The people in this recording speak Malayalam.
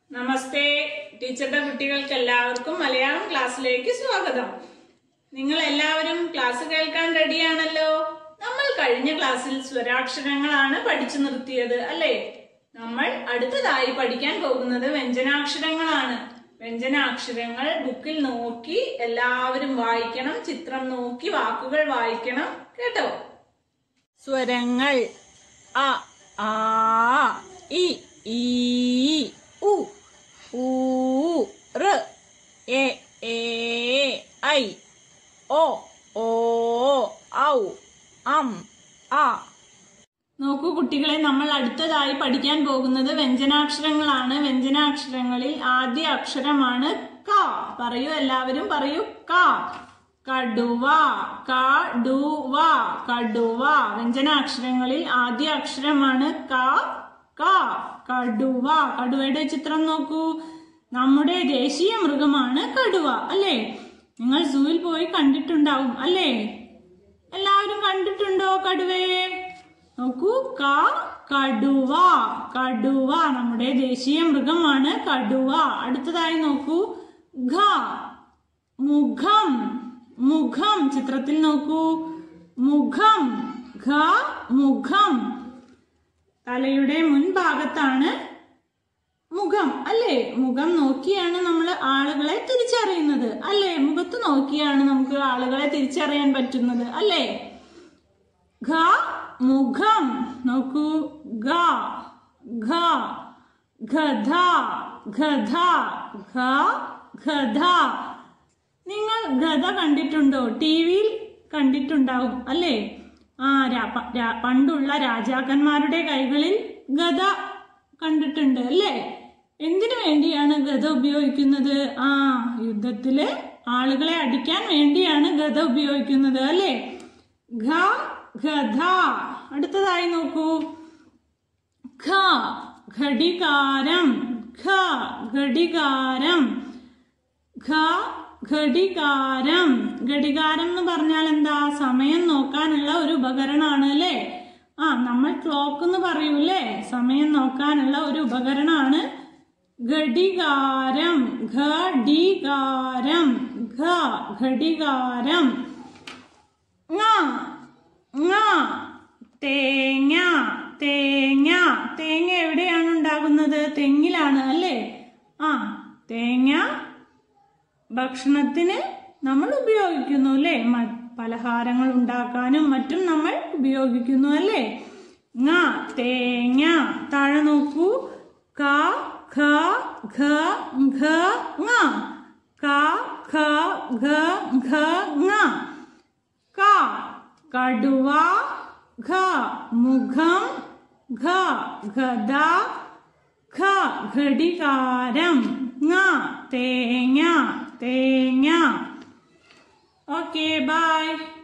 നമസ്തേ ടീച്ചറുടെ കുട്ടികൾക്ക് എല്ലാവർക്കും മലയാളം ക്ലാസ്സിലേക്ക് സ്വാഗതം നിങ്ങൾ എല്ലാവരും ക്ലാസ് കേൾക്കാൻ റെഡിയാണല്ലോ നമ്മൾ കഴിഞ്ഞ ക്ലാസ്സിൽ സ്വരാക്ഷരങ്ങളാണ് പഠിച്ചു നിർത്തിയത് അല്ലേ നമ്മൾ അടുത്തതായി പഠിക്കാൻ പോകുന്നത് വ്യഞ്ജനാക്ഷരങ്ങളാണ് വ്യഞ്ജനാക്ഷരങ്ങൾ ബുക്കിൽ നോക്കി എല്ലാവരും വായിക്കണം ചിത്രം നോക്കി വാക്കുകൾ വായിക്കണം കേട്ടോ സ്വരങ്ങൾ അ ആ ഇ ഈ ഉ ഊ റ് എ ഏ ഐ ഓ ഓ ഔ അം ആ നോക്കൂ കുട്ടികളെ നമ്മൾ അടുത്തതായി പഠിക്കാൻ പോകുന്നത് വ്യഞ്ജനാക്ഷരങ്ങളാണ് വ്യഞ്ജനാക്ഷരങ്ങളിൽ ആദ്യ അക്ഷരമാണ് ക പറയൂ എല്ലാവരും പറയൂ ക കടുവ കടുവ കടുവ വ്യഞ്ജനാക്ഷരങ്ങളിൽ ആദ്യ അക്ഷരമാണ് ക ക കടുവ കടുവയുടെ ചിത്രം നോക്കൂ നമ്മുടെ ദേശീയ മൃഗമാണ് കടുവ അല്ലേ നിങ്ങൾ സൂവിൽ പോയി കണ്ടിട്ടുണ്ടാവും അല്ലേ എല്ലാവരും കണ്ടിട്ടുണ്ടോ കടുവയെ നോക്കൂ ക കടുവ കടുവ നമ്മുടെ ദേശീയ മൃഗമാണ് കടുവ അടുത്തതായി നോക്കൂ ഘ മുഖം മുഖം ചിത്രത്തിൽ നോക്കൂ മുഖം ഘ മുഖം തലയുടെ മുൻഭാഗത്താണ് മുഖം അല്ലേ മുഖം നോക്കിയാണ് നമ്മൾ ആളുകളെ തിരിച്ചറിയുന്നത് അല്ലേ മുഖത്ത് നോക്കിയാണ് നമുക്ക് ആളുകളെ തിരിച്ചറിയാൻ പറ്റുന്നത് അല്ലേ ഘ മുഖം നോക്കൂ ഗ ഘ ഗധ ഗധ ഘ ഗധ നിങ്ങൾ ഗധ കണ്ടിട്ടുണ്ടോ ടി വിയിൽ കണ്ടിട്ടുണ്ടാവും അല്ലേ ആ രാ- പ- രാ- പണ്ടുള്ള രാജാക്കന്മാരുടെ കൈകളിൽ ഗധ കണ്ടിട്ടുണ്ട് അല്ലേ എന്തിനു വേണ്ടിയാണ് ഗധ ഉപയോഗിക്കുന്നത് ആ യുദ്ധത്തില് ആളുകളെ അടിക്കാൻ വേണ്ടിയാണ് ഗധ ഉപയോഗിക്കുന്നത് അല്ലേ ഘ ഗധ അടുത്തതായി നോക്കൂ ഘ ഘടികാരം ഘ ഘടികാരം ഘ ഘടികാരം ഘടികാരം എന്ന് പറഞ്ഞാൽ എന്താ സമയം നോക്കാനുള്ള ഒരു ഉപകരണമാണ് അല്ലേ ആ നമ്മൾ ക്ലോക്ക് എന്ന് പറയൂലേ സമയം നോക്കാനുള്ള ഒരു ഉപകരണമാണ് ഘടികാരം ഘടികാരം ഘ ഘടികാരം ങ ങ തേങ്ങ തേങ്ങ തേങ്ങ എവിടെയാണ് ഉണ്ടാകുന്നത് തെങ്ങിലാണ് അല്ലേ ആ തേങ്ങ ഭക്ഷണത്തിന് നമ്മൾ ഉപയോഗിക്കുന്നു അല്ലേ മ- പലഹാരങ്ങൾ ഉണ്ടാക്കാനും മറ്റും നമ്മൾ ഉപയോഗിക്കുന്നു അല്ലേ ങ തേങ്ങ താഴെ നോക്കൂ ക ഖ ഘ ഘ ങ ക ഖ ഘ ഘ ങ ക കടുവ ഘ മുഖം ഘ ഗദ ഘ ഘടികാരം ങ തേങ്ങ തേങ്ങ ഓക്കെ ബൈ